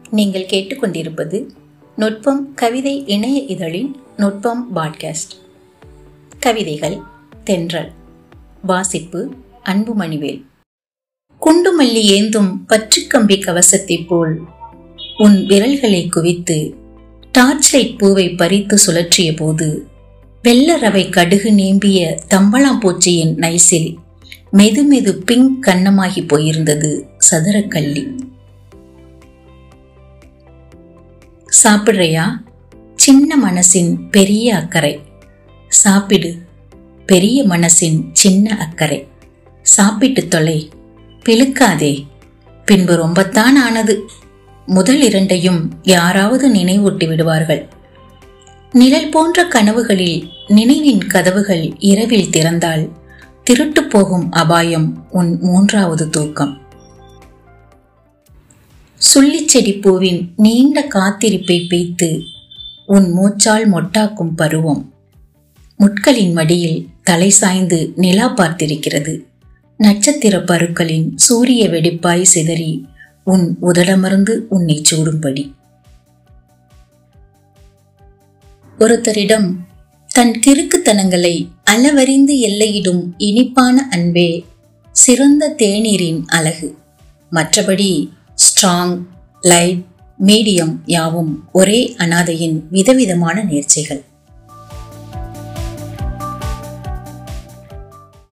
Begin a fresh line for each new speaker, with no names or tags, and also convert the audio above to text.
நீங்கள் கேட்டுக்கொண்டிருப்பது நுட்பம் கவிதை இணைய இதழின் நுட்பம் பாட்காஸ்ட் கவிதைகள் தென்றல் வாசிப்பு அன்புமணிவேல் குண்டுமல்லி ஏந்தும் பற்றுக்கம்பி கவசத்தைப் போல் உன் விரல்களை குவித்து டார்ச் லைட் பூவை பறித்து சுழற்றிய போது வெள்ளரவை கடுகு நேம்பிய தம்பளாம்பூச்சியின் நைசில் மெது மெது பிங்க் கண்ணமாகி போயிருந்தது சதுரக்கல்லி சாப்பிடுறியா சின்ன மனசின் பெரிய அக்கறை சாப்பிடு பெரிய மனசின் சின்ன அக்கறை சாப்பிட்டு தொலை பிழுக்காதே பின்பு ரொம்பத்தான் ஆனது முதல் இரண்டையும் யாராவது நினைவூட்டி விடுவார்கள் நிழல் போன்ற கனவுகளில் நினைவின் கதவுகள் இரவில் திறந்தால் திருட்டு போகும் அபாயம் உன் மூன்றாவது தூக்கம் சுள்ளிச்செடி பூவின் நீண்ட காத்திருப்பை பேய்த்து உன் மூச்சால் மொட்டாக்கும் பருவம் முட்களின் மடியில் தலை சாய்ந்து நிலா பார்த்திருக்கிறது நட்சத்திர பருக்களின் சூரிய வெடிப்பாய் சிதறி உன் உதடமர்ந்து உன்னை சூடும்படி ஒருத்தரிடம் தன் கிறுக்குத்தனங்களை அளவறிந்து எல்லையிடும் இனிப்பான அன்பே சிறந்த தேநீரின் அழகு மற்றபடி ஸ்ட்ராங் லைட் மீடியம் யாவும் ஒரே அனாதையின் விதவிதமான நேர்ச்சைகள்